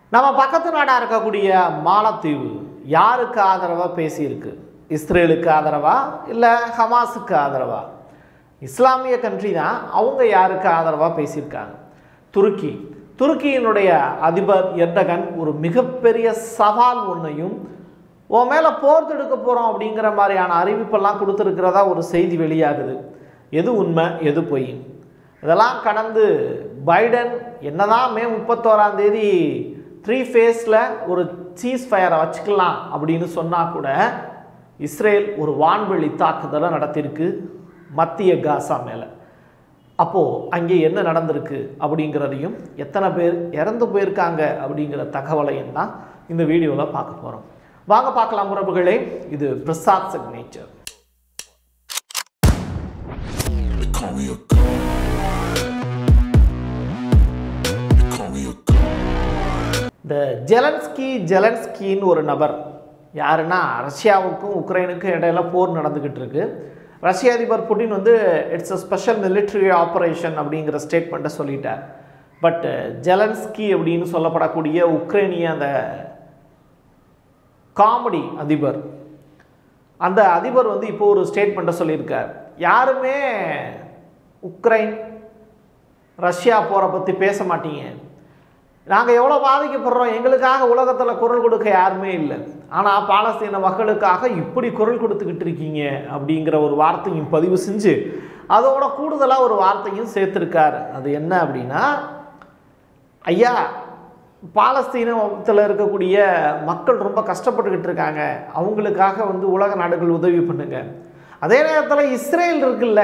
நம்ம பக்கத்து நாடாக இருக்கக்கூடிய மாலத்தீவு யாருக்கு ஆதரவாக பேசியிருக்கு இஸ்ரேலுக்கு ஆதரவா இல்லை ஹமாஸுக்கு ஆதரவா இஸ்லாமிய கண்ட்ரி தான் அவங்க யாருக்கு ஆதரவாக பேசியிருக்காங்க துருக்கி துருக்கியினுடைய அதிபர் எர்டகன் ஒரு மிகப்பெரிய சவால் ஒன்றையும் உன் மேலே போர் தொடுக்க போகிறோம் அப்படிங்கிற மாதிரியான அறிவிப்பெல்லாம் கொடுத்துருக்கிறதா ஒரு செய்தி வெளியாகுது எது உண்மை எது பொய் இதெல்லாம் கடந்து பைடன் என்னதான் மே முப்பத்தோராம் தேதி த்ரீ ஃபேஸில் ஒரு சீஸ் ஃபயரை வச்சுக்கலாம் அப்படின்னு சொன்னால் கூட இஸ்ரேல் ஒரு வான்வெளி தாக்குதலை நடத்தியிருக்கு மத்திய காசா மேலே அப்போது அங்கே என்ன நடந்திருக்கு அப்படிங்கிறதையும் எத்தனை பேர் இறந்து போயிருக்காங்க அப்படிங்கிற தகவலையும் தான் இந்த வீடியோவில் பார்க்க போகிறோம் வாங்க பார்க்கலாம் உறவுகளே இது Prasad signature They call me a god. They call me a god. இந்த ஜெலன்ஸ்கி ஜெலன்ஸ்கின்னு ஒரு நபர் யாருன்னா ரஷ்யாவுக்கும் உக்ரைனுக்கும் இடையில போர் நடந்துக்கிட்டு இருக்கு ரஷ்ய அதிபர் புட்டின் வந்து it's a special military operation அப்படிங்கிற ஸ்டேட்மெண்ட்டை சொல்லிட்டார் பட் ஜெலன்ஸ்கி அப்படின்னு சொல்லப்படக்கூடிய உக்ரைனிய அந்த காமெடி அதிபர் அந்த அதிபர் வந்து இப்போ ஒரு ஸ்டேட்மெண்ட்டை சொல்லியிருக்கார் யாருமே உக்ரைன் ரஷ்யா போரை பற்றி பேச மாட்டீங்க நாங்கள் எவ்வளோ பாதிக்கப்படுறோம் எங்களுக்காக உலகத்தில் குரல் கொடுக்க யாருமே இல்லை ஆனால் பாலஸ்தீன மக்களுக்காக இப்படி குரல் கொடுத்துக்கிட்டு இருக்கீங்க அப்படிங்கிற ஒரு வார்த்தையும் பதிவு செஞ்சு அதோட கூடுதலாக ஒரு வார்த்தையும் சேர்த்துருக்கார் அது என்ன அப்படின்னா ஐயா பாலஸ்தீனத்தில் இருக்கக்கூடிய மக்கள் ரொம்ப கஷ்டப்பட்டுக்கிட்டு இருக்காங்க அவங்களுக்காக வந்து உலக நாடுகள் உதவி பண்ணுங்க அதே நேரத்தில் இஸ்ரேல் இருக்குல்ல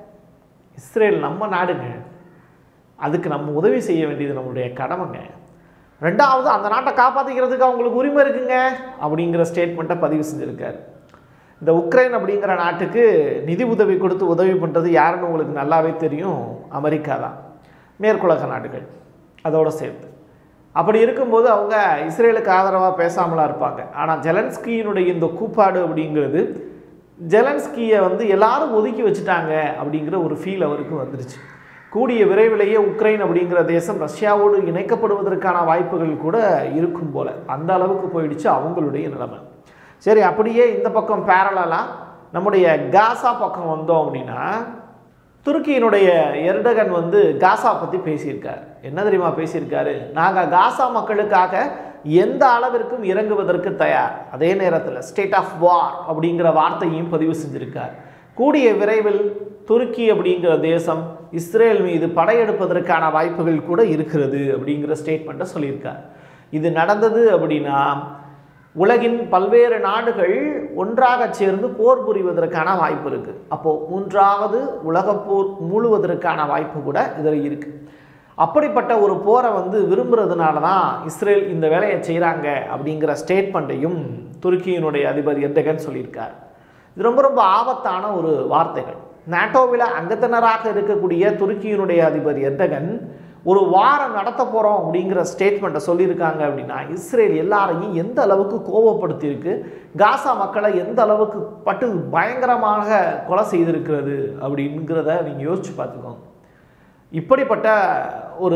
இஸ்ரேல் நம்ம நாடுங்க அதுக்கு நம்ம உதவி செய்ய வேண்டியது நம்மளுடைய கடமைங்க ரெண்டாவது அந்த நாட்டை காப்பாற்றிக்கிறதுக்கு அவங்களுக்கு உரிமை இருக்குங்க அப்படிங்கிற ஸ்டேட்மெண்ட்டை பதிவு செஞ்சுருக்காரு இந்த உக்ரைன் அப்படிங்கிற நாட்டுக்கு நிதி உதவி கொடுத்து உதவி பண்ணுறது யாருன்னு உங்களுக்கு நல்லாவே தெரியும் அமெரிக்கா தான் மேற்குலக நாடுகள் அதோட சேர்த்து அப்படி இருக்கும்போது அவங்க இஸ்ரேலுக்கு ஆதரவாக பேசாமலாம் இருப்பாங்க ஆனால் ஜெலன்ஸ்கியினுடைய இந்த கூப்பாடு அப்படிங்கிறது ஜெலன்ஸ்கியை வந்து எல்லாரும் ஒதுக்கி வச்சுட்டாங்க அப்படிங்கிற ஒரு ஃபீல் அவருக்கு வந்துருச்சு கூடிய விரைவிலேயே உக்ரைன் அப்படிங்கிற தேசம் ரஷ்யாவோடு இணைக்கப்படுவதற்கான வாய்ப்புகள் கூட இருக்கும் போல அந்த அளவுக்கு போயிடுச்சு அவங்களுடைய நிலைமை சரி அப்படியே இந்த பக்கம் பேரலாக நம்முடைய காசா பக்கம் வந்தோம் அப்படின்னா துருக்கியினுடைய எர்டகன் வந்து காசா பற்றி பேசியிருக்கார் என்ன தெரியுமா பேசியிருக்காரு நாங்கள் காசா மக்களுக்காக எந்த அளவிற்கும் இறங்குவதற்கு தயார் அதே நேரத்தில் ஸ்டேட் ஆஃப் வார் அப்படிங்கிற வார்த்தையும் பதிவு செஞ்சிருக்கார் கூடிய விரைவில் துருக்கி அப்படிங்கிற தேசம் இஸ்ரேல் மீது படையெடுப்பதற்கான வாய்ப்புகள் கூட இருக்கிறது அப்படிங்கிற ஸ்டேட்மெண்ட்டை சொல்லியிருக்கார் இது நடந்தது அப்படின்னா உலகின் பல்வேறு நாடுகள் ஒன்றாக சேர்ந்து போர் புரிவதற்கான வாய்ப்பு இருக்குது அப்போது மூன்றாவது உலகப் போர் மூழுவதற்கான வாய்ப்பு கூட இதில் இருக்குது அப்படிப்பட்ட ஒரு போரை வந்து விரும்புறதுனால தான் இஸ்ரேல் இந்த வேலையை செய்கிறாங்க அப்படிங்கிற ஸ்டேட்மெண்ட்டையும் துருக்கியினுடைய அதிபர் எர்டகன் சொல்லியிருக்கார் இது ரொம்ப ரொம்ப ஆபத்தான ஒரு வார்த்தைகள் நாட்டோவில் அங்கத்தினராக இருக்கக்கூடிய துருக்கியினுடைய அதிபர் எர்டகன் ஒரு வாரம் நடத்த போகிறோம் அப்படிங்கிற ஸ்டேட்மெண்ட்டை சொல்லியிருக்காங்க அப்படின்னா இஸ்ரேல் எல்லாரையும் எந்த அளவுக்கு கோபப்படுத்தியிருக்கு காசா மக்களை எந்த அளவுக்கு பட்டு பயங்கரமாக கொலை செய்திருக்கிறது அப்படிங்கிறத நீங்கள் யோசிச்சு பார்த்துக்கோங்க இப்படிப்பட்ட ஒரு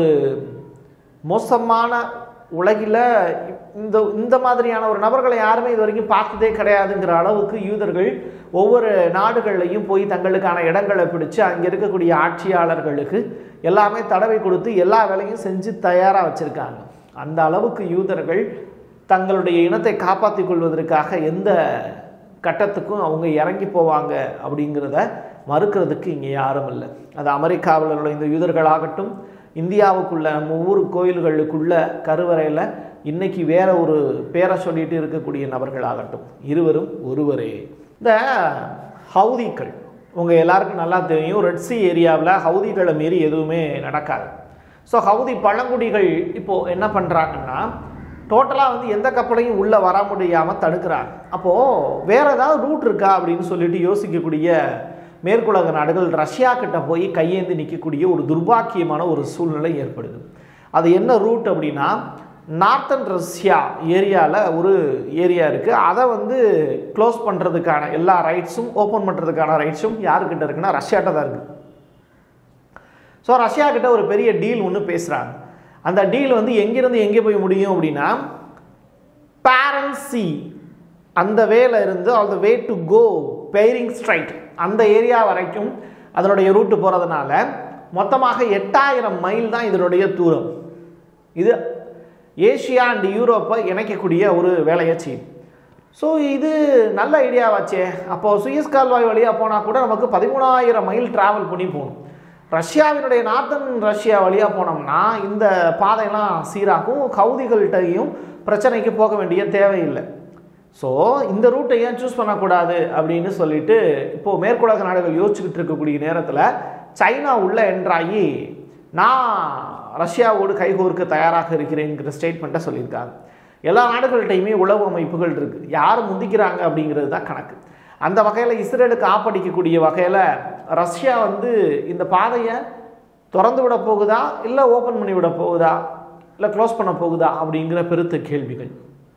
மோசமான உலகில் இந்த இந்த மாதிரியான ஒரு நபர்களை யாருமே இது வரைக்கும் பார்த்ததே கிடையாதுங்கிற அளவுக்கு யூதர்கள் ஒவ்வொரு நாடுகள்லையும் போய் தங்களுக்கான இடங்களை பிடிச்சு அங்கே இருக்கக்கூடிய ஆட்சியாளர்களுக்கு எல்லாமே தடவை கொடுத்து எல்லா வேலையும் செஞ்சு தயாராக வச்சுருக்காங்க அந்த அளவுக்கு யூதர்கள் தங்களுடைய இனத்தை காப்பாற்றிக் கொள்வதற்காக எந்த கட்டத்துக்கும் அவங்க இறங்கி போவாங்க அப்படிங்கிறத மறுக்கிறதுக்கு இங்கே யாரும் இல்லை அது அமெரிக்காவில் உள்ள இந்த யூதர்களாகட்டும் இந்தியாவுக்குள்ள நம்ம ஊர் கோயில்களுக்குள்ள கருவறையில் இன்னைக்கு வேற ஒரு பேரை சொல்லிட்டு இருக்கக்கூடிய நபர்களாகட்டும் இருவரும் ஒருவரே இந்த ஹவுதிகள் உங்கள் எல்லாருக்கும் நல்லா தெரியும் ரெட்சி ஏரியாவில் ஹவுதிகளை மீறி எதுவுமே நடக்காது ஸோ ஹவுதி பழங்குடிகள் இப்போது என்ன பண்ணுறாங்கன்னா டோட்டலாக வந்து எந்த கப்பலையும் உள்ளே வர முடியாமல் தடுக்கிறாங்க அப்போது வேறு ஏதாவது ரூட் இருக்கா அப்படின்னு சொல்லிட்டு யோசிக்கக்கூடிய மேற்குலக நாடுகள் ரஷ்யா கிட்ட போய் கையேந்தி நிற்கக்கூடிய ஒரு துர்பாக்கியமான ஒரு சூழ்நிலை ஏற்படுது அது என்ன ரூட் அப்படின்னா நார்த்தன் ரஷ்யா ஏரியாவில் ஒரு ஏரியா இருக்குது அதை வந்து க்ளோஸ் பண்ணுறதுக்கான எல்லா ரைட்ஸும் ஓப்பன் பண்ணுறதுக்கான ரைட்ஸும் யாருக்கிட்ட இருக்குன்னா ரஷ்யாட்ட தான் இருக்குது ஸோ ரஷ்யா கிட்ட ஒரு பெரிய டீல் ஒன்று பேசுகிறாங்க அந்த டீல் வந்து எங்கிருந்து எங்கே போய் முடியும் அப்படின்னா பேரன்சி அந்த வேல இருந்து all the way to go bearing straight அந்த ஏரியா வரைக்கும் அதனுடைய ரூட்டு போகிறதுனால மொத்தமாக எட்டாயிரம் மைல் தான் இதனுடைய தூரம் இது ஏஷியா அண்ட் யூரோப்பை இணைக்கக்கூடிய ஒரு வேலையை செய்யும் ஸோ இது நல்ல ஐடியாவாச்சே அப்போது சுயஸ் கால்வாய் வழியாக போனால் கூட நமக்கு பதிமூணாயிரம் மைல் ட்ராவல் பண்ணி போகணும் ரஷ்யாவினுடைய நார்த்தன் ரஷ்யா வழியாக போனோம்னா இந்த பாதையெல்லாம் சீராகும் கவுதிகள்கிட்டையும் பிரச்சனைக்கு போக வேண்டிய தேவையில்லை ஸோ இந்த ரூட்டை ஏன் சூஸ் பண்ணக்கூடாது அப்படின்னு சொல்லிட்டு இப்போது மேற்குலக நாடுகள் யோசிச்சுக்கிட்டு இருக்கக்கூடிய நேரத்தில் சைனா உள்ள என்ட்ராகி நான் ரஷ்யாவோடு கைகோர்க்க தயாராக இருக்கிறேங்கிற ஸ்டேட்மெண்ட்டை சொல்லியிருக்காங்க எல்லா நாடுகள்கிட்டையுமே உளவு அமைப்புகள் இருக்குது யார் முந்திக்கிறாங்க அப்படிங்கிறது தான் கணக்கு அந்த வகையில் இஸ்ரேலுக்கு ஆப்படிக்கக்கூடிய வகையில் ரஷ்யா வந்து இந்த பாதையை திறந்து விட போகுதா இல்லை ஓப்பன் பண்ணி விட போகுதா இல்லை க்ளோஸ் பண்ண போகுதா அப்படிங்கிற பெருத்த கேள்விகள்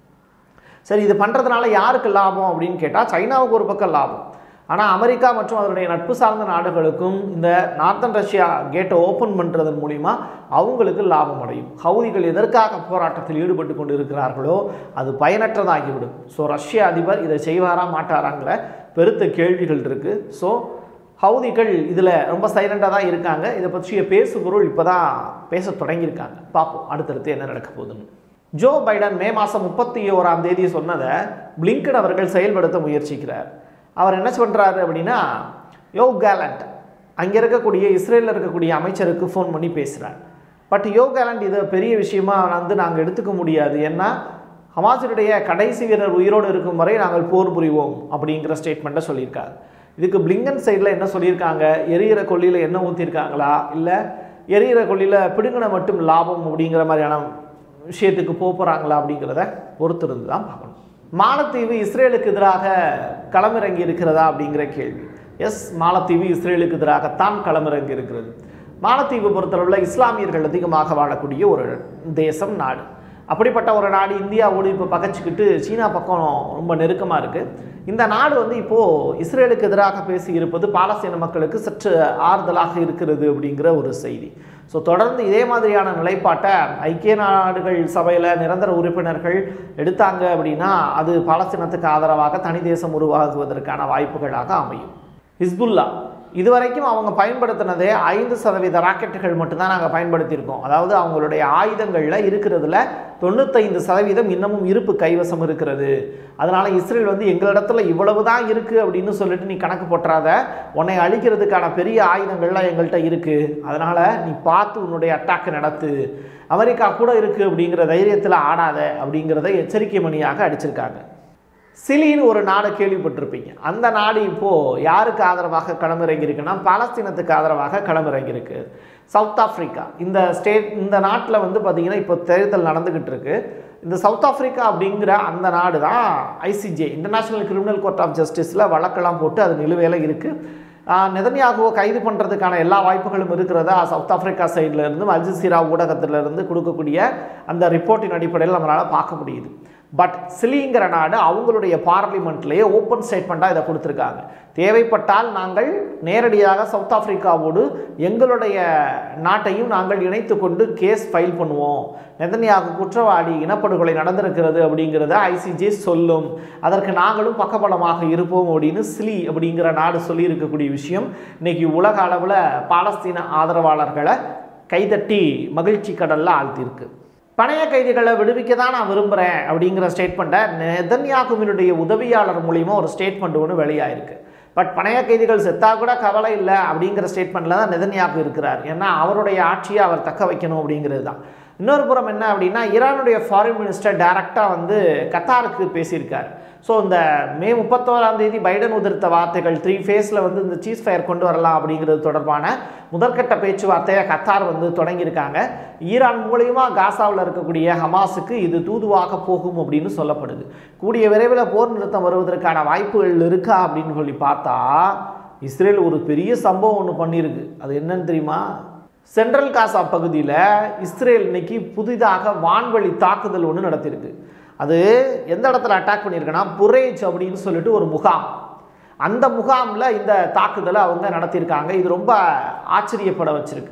சரி இது பண்ணுறதுனால யாருக்கு லாபம் அப்படின்னு கேட்டால் சைனாவுக்கு ஒரு பக்கம் லாபம் ஆனால் அமெரிக்கா மற்றும் அதனுடைய நட்பு சார்ந்த நாடுகளுக்கும் இந்த நார்த்தன் ரஷ்யா கேட்டை ஓப்பன் பண்ணுறதன் மூலிமா அவங்களுக்கு லாபம் அடையும் ஹவுதிகள் எதற்காக போராட்டத்தில் ஈடுபட்டு கொண்டு இருக்கிறார்களோ அது பயனற்றதாகிவிடும் ஸோ ரஷ்ய அதிபர் இதை செய்வாரா மாட்டாராங்கிற பெருத்த கேள்விகள் இருக்குது ஸோ ஹவுதிகள் இதில் ரொம்ப சைலண்டாக தான் இருக்காங்க இதை பற்றிய பேசுபொருள் இப்போ தான் பேச தொடங்கியிருக்காங்க பார்ப்போம் அடுத்தடுத்து என்ன நடக்க போகுதுன்னு ஜோ பைடன் மே மாதம் முப்பத்தி ஓராம் தேதி சொன்னதை பிளிங்கன் அவர்கள் செயல்படுத்த முயற்சிக்கிறார் அவர் என்ன பண்ணுறாரு அப்படின்னா யோ கேலண்ட் அங்கே இருக்கக்கூடிய இஸ்ரேலில் இருக்கக்கூடிய அமைச்சருக்கு ஃபோன் பண்ணி பேசுகிறார் பட் யோ கேலண்ட் இதை பெரிய விஷயமா வந்து நாங்கள் எடுத்துக்க முடியாது ஏன்னா ஹமாஸினுடைய கடைசி வீரர் உயிரோடு இருக்கும் வரை நாங்கள் போர் புரிவோம் அப்படிங்கிற ஸ்டேட்மெண்ட்டை சொல்லியிருக்காங்க இதுக்கு பிளிங்கன் சைடில் என்ன சொல்லியிருக்காங்க எரியிற கொல்லியில் என்ன ஊற்றிருக்காங்களா இல்லை எரியிற கொல்லியில் பிடுங்கின மட்டும் லாபம் அப்படிங்கிற மாதிரியான விஷயத்துக்கு போக போகிறாங்களா அப்படிங்கிறத பொறுத்திருந்து தான் பார்க்கணும் மாலத்தீவு இஸ்ரேலுக்கு எதிராக களமிறங்கி இருக்கிறதா அப்படிங்கிற கேள்வி எஸ் மாலத்தீவு இஸ்ரேலுக்கு எதிராகத்தான் களமிறங்கி இருக்கிறது மாலத்தீவு பொறுத்தளவில் இஸ்லாமியர்கள் அதிகமாக வாழக்கூடிய ஒரு தேசம் நாடு அப்படிப்பட்ட ஒரு நாடு இந்தியாவோடு இப்போ பகைச்சிக்கிட்டு சீனா பக்கம் ரொம்ப நெருக்கமாக இருக்குது இந்த நாடு வந்து இப்போது இஸ்ரேலுக்கு எதிராக பேசி இருப்பது பாலஸ்தீன மக்களுக்கு சற்று ஆறுதலாக இருக்கிறது அப்படிங்கிற ஒரு செய்தி ஸோ தொடர்ந்து இதே மாதிரியான நிலைப்பாட்டை ஐக்கிய நாடுகள் சபையில் நிரந்தர உறுப்பினர்கள் எடுத்தாங்க அப்படின்னா அது பாலஸ்தீனத்துக்கு ஆதரவாக தனி தேசம் உருவாகுவதற்கான வாய்ப்புகளாக அமையும் ஹிஸ்புல்லா இதுவரைக்கும் அவங்க பயன்படுத்தினதே ஐந்து சதவீத ராக்கெட்டுகள் மட்டும்தான் நாங்கள் பயன்படுத்தியிருக்கோம் அதாவது அவங்களுடைய ஆயுதங்களில் இருக்கிறதுல தொண்ணூத்தைந்து சதவீதம் இன்னமும் இருப்பு கைவசம் இருக்கிறது அதனால் இஸ்ரேல் வந்து எங்களிடத்துல இவ்வளவு தான் இருக்குது அப்படின்னு சொல்லிட்டு நீ கணக்கு போட்டுறாத உன்னை அழிக்கிறதுக்கான பெரிய ஆயுதங்கள்லாம் எங்கள்கிட்ட இருக்குது அதனால் நீ பார்த்து உன்னுடைய அட்டாக்கு நடத்து அமெரிக்கா கூட இருக்குது அப்படிங்கிற தைரியத்தில் ஆடாத அப்படிங்கிறத எச்சரிக்கை மணியாக அடிச்சிருக்காங்க சிலின்னு ஒரு நாடு கேள்விப்பட்டிருப்பீங்க அந்த நாடு இப்போது யாருக்கு ஆதரவாக களமிறங்கியிருக்குன்னா பாலஸ்தீனத்துக்கு ஆதரவாக களமிறங்கியிருக்கு சவுத் ஆஃப்ரிக்கா இந்த ஸ்டேட் இந்த நாட்டில் வந்து பார்த்திங்கன்னா இப்போ தேர்தல் நடந்துக்கிட்டு இருக்கு இந்த சவுத் ஆஃப்ரிக்கா அப்படிங்கிற அந்த நாடு தான் ICJ International Criminal Court of ஜஸ்டிஸில் வழக்கெல்லாம் போட்டு அது நிலுவையில் இருக்குது நெதன்யாகுவை கைது பண்ணுறதுக்கான எல்லா வாய்ப்புகளும் இருக்கிறதா சவுத் ஆஃப்ரிக்கா சைடில் இருந்து அல்ஜசீரா ஊடகத்திலிருந்து கொடுக்கக்கூடிய அந்த ரிப்போர்ட்டின் அடிப்படையில் நம்மளால் பார்க்க முடியுது பட் சிலிங்கிற நாடு அவங்களுடைய பார்லிமெண்ட்லேயே ஓப்பன் ஸ்டேட்மெண்ட்டாக இதை கொடுத்துருக்காங்க தேவைப்பட்டால் நாங்கள் நேரடியாக சவுத் ஆஃப்ரிக்காவோடு எங்களுடைய நாட்டையும் நாங்கள் இணைத்து கொண்டு கேஸ் ஃபைல் பண்ணுவோம் நெதன்யாகு குற்றவாளி இனப்படுகொலை நடந்திருக்கிறது அப்படிங்கிறத ஐசிஜே சொல்லும் அதற்கு நாங்களும் பக்கபலமாக இருப்போம் அப்படின்னு சிலி அப்படிங்கிற நாடு சொல்லியிருக்கக்கூடிய விஷயம் இன்னைக்கு உலக அளவில் பாலஸ்தீன ஆதரவாளர்களை கைதட்டி மகிழ்ச்சி கடலில் ஆழ்த்தியிருக்கு பணைய கைதிகளை விடுவிக்க தான் நான் விரும்புகிறேன் அப்படிங்கிற ஸ்டேட்மெண்ட்டை நெதன்யாகுவினுடைய உதவியாளர் மூலிமா ஒரு ஸ்டேட்மெண்ட் ஒன்று வெளியாயிருக்கு பட் பணைய கைதிகள் செத்தா கூட கவலை இல்லை அப்படிங்கிற ஸ்டேட்மெண்ட்டில் தான் நெதன்யாகு இருக்கிறார் ஏன்னா அவருடைய ஆட்சியை அவர் தக்க வைக்கணும் அப்படிங்கிறது தான் இன்னொரு புறம் என்ன அப்படின்னா ஈரானுடைய ஃபாரின் மினிஸ்டர் டைரக்டாக வந்து கத்தாருக்கு பேசியிருக்கார் ஸோ இந்த மே முப்பத்தோராம் தேதி பைடன் உதிர்த்த வார்த்தைகள் த்ரீ ஃபேஸில் வந்து இந்த சீஸ் ஃபயர் கொண்டு வரலாம் அப்படிங்கிறது தொடர்பான முதற்கட்ட பேச்சுவார்த்தையை கத்தார் வந்து தொடங்கியிருக்காங்க ஈரான் மூலியமா காசாவில் இருக்கக்கூடிய ஹமாஸுக்கு இது தூதுவாக போகும் அப்படின்னு சொல்லப்படுது கூடிய விரைவில் போர் நிறுத்தம் வருவதற்கான வாய்ப்புகள் இருக்கா அப்படின்னு சொல்லி பார்த்தா இஸ்ரேல் ஒரு பெரிய சம்பவம் ஒன்று பண்ணியிருக்கு அது என்னன்னு தெரியுமா சென்ட்ரல் காசா பகுதியில் இஸ்ரேல் இன்னைக்கு புதிதாக வான்வழி தாக்குதல் ஒன்று நடத்தியிருக்கு அது எந்த இடத்துல அட்டாக் பண்ணியிருக்குன்னா புரேஜ் அப்படின்னு சொல்லிட்டு ஒரு முகாம் அந்த முகாமில் இந்த தாக்குதலை அவங்க நடத்தியிருக்காங்க இது ரொம்ப ஆச்சரியப்பட வச்சிருக்கு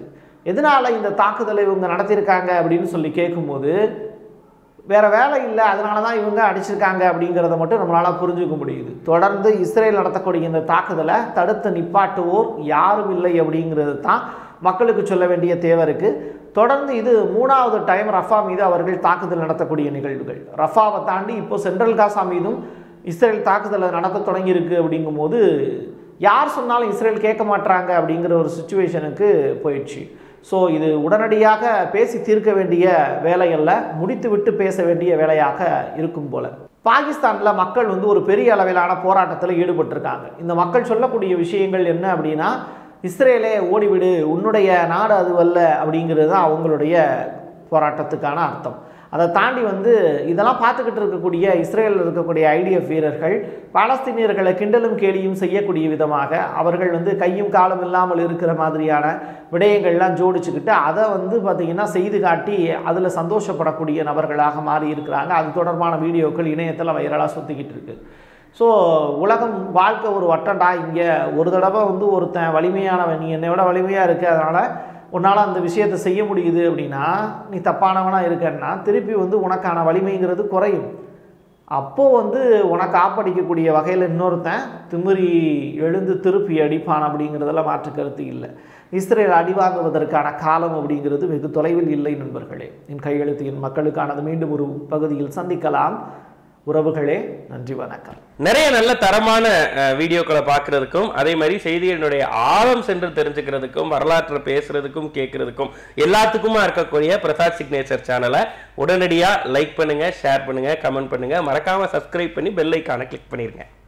எதனால் இந்த தாக்குதலை இவங்க நடத்தியிருக்காங்க அப்படின்னு சொல்லி கேட்கும்போது வேற வேலை இல்லை அதனால தான் இவங்க அடிச்சிருக்காங்க அப்படிங்கிறத மட்டும் நம்மளால் புரிஞ்சுக்க முடியுது தொடர்ந்து இஸ்ரேல் நடத்தக்கூடிய இந்த தாக்குதலை தடுத்து நிப்பாட்டுவோர் யாரும் இல்லை அப்படிங்கிறது தான் மக்களுக்கு சொல்ல வேண்டிய தேவை இருக்குது தொடர்ந்து இது மூணாவது டைம் ரஃபா மீது அவர்கள் தாக்குதல் நடத்தக்கூடிய நிகழ்வுகள் ரஃபாவை தாண்டி இப்போ சென்ட்ரல் காசா மீதும் இஸ்ரேல் தாக்குதலை நடத்த தொடங்கியிருக்கு அப்படிங்கும்போது யார் சொன்னாலும் இஸ்ரேல் கேட்க மாட்டாங்க அப்படிங்கிற ஒரு சுச்சுவேஷனுக்கு போயிடுச்சு ஸோ இது உடனடியாக பேசி தீர்க்க வேண்டிய வேலையல்ல முடித்து விட்டு பேச வேண்டிய வேலையாக இருக்கும் போல பாகிஸ்தானில் மக்கள் வந்து ஒரு பெரிய அளவிலான போராட்டத்தில் ஈடுபட்டிருக்காங்க இந்த மக்கள் சொல்லக்கூடிய விஷயங்கள் என்ன அப்படின்னா இஸ்ரேலே ஓடிவிடு உன்னுடைய நாடு அதுவல்ல அப்படிங்கிறது தான் அவங்களுடைய போராட்டத்துக்கான அர்த்தம் அதை தாண்டி வந்து இதெல்லாம் பார்த்துக்கிட்டு இருக்கக்கூடிய இஸ்ரேலில் இருக்கக்கூடிய ஐடிஎஃப் வீரர்கள் பாலஸ்தீனியர்களை கிண்டலும் கேலியும் செய்யக்கூடிய விதமாக அவர்கள் வந்து கையும் காலும் இல்லாமல் இருக்கிற மாதிரியான விடயங்கள்லாம் ஜோடிச்சுக்கிட்டு அதை வந்து பார்த்திங்கன்னா செய்து காட்டி அதில் சந்தோஷப்படக்கூடிய நபர்களாக மாறி இருக்கிறாங்க அது தொடர்பான வீடியோக்கள் இணையத்தில் வைரலாக சுற்றிக்கிட்டு இருக்கு ஸோ உலகம் வாழ்க்கை ஒரு வட்டம்டா இங்கே ஒரு தடவை வந்து ஒருத்தன் வலிமையானவன் நீ என்னை விட வலிமையாக இருக்க அதனால் உன்னால் அந்த விஷயத்தை செய்ய முடியுது அப்படின்னா நீ தப்பானவனாக இருக்கன்னா திருப்பி வந்து உனக்கான வலிமைங்கிறது குறையும் அப்போது வந்து உனக்கு ஆப்படிக்கக்கூடிய வகையில் இன்னொருத்தன் திமிரி எழுந்து திருப்பி அடிப்பான் அப்படிங்கிறதுல மாற்று கருத்து இல்லை இஸ்ரேல் அடி வாங்குவதற்கான காலம் அப்படிங்கிறது வெகு தொலைவில் இல்லை நண்பர்களே என் கையெழுத்து என் மக்களுக்கானது மீண்டும் ஒரு பகுதியில் சந்திக்கலாம் உறவுகளே நன்றி வணக்கம் நிறைய நல்ல தரமான அஹ், வீடியோக்களை பார்க்கறதுக்கும் அதே மாதிரி செய்திகளினுடைய ஆழம் சென்று தெரிஞ்சுக்கிறதுக்கும் வரலாற்றை பேசுறதுக்கும் கேட்கறதுக்கும் எல்லாத்துக்குமா இருக்கக்கூடிய பிரசாத் சிக்னேச்சர் சேனலை உடனடியா லைக் பண்ணுங்க ஷேர் பண்ணுங்க கமெண்ட் பண்ணுங்க மறக்காம சப்ஸ்கிரைப் பண்ணி பெல் ஐக்கானை கிளிக் பண்ணிருங்க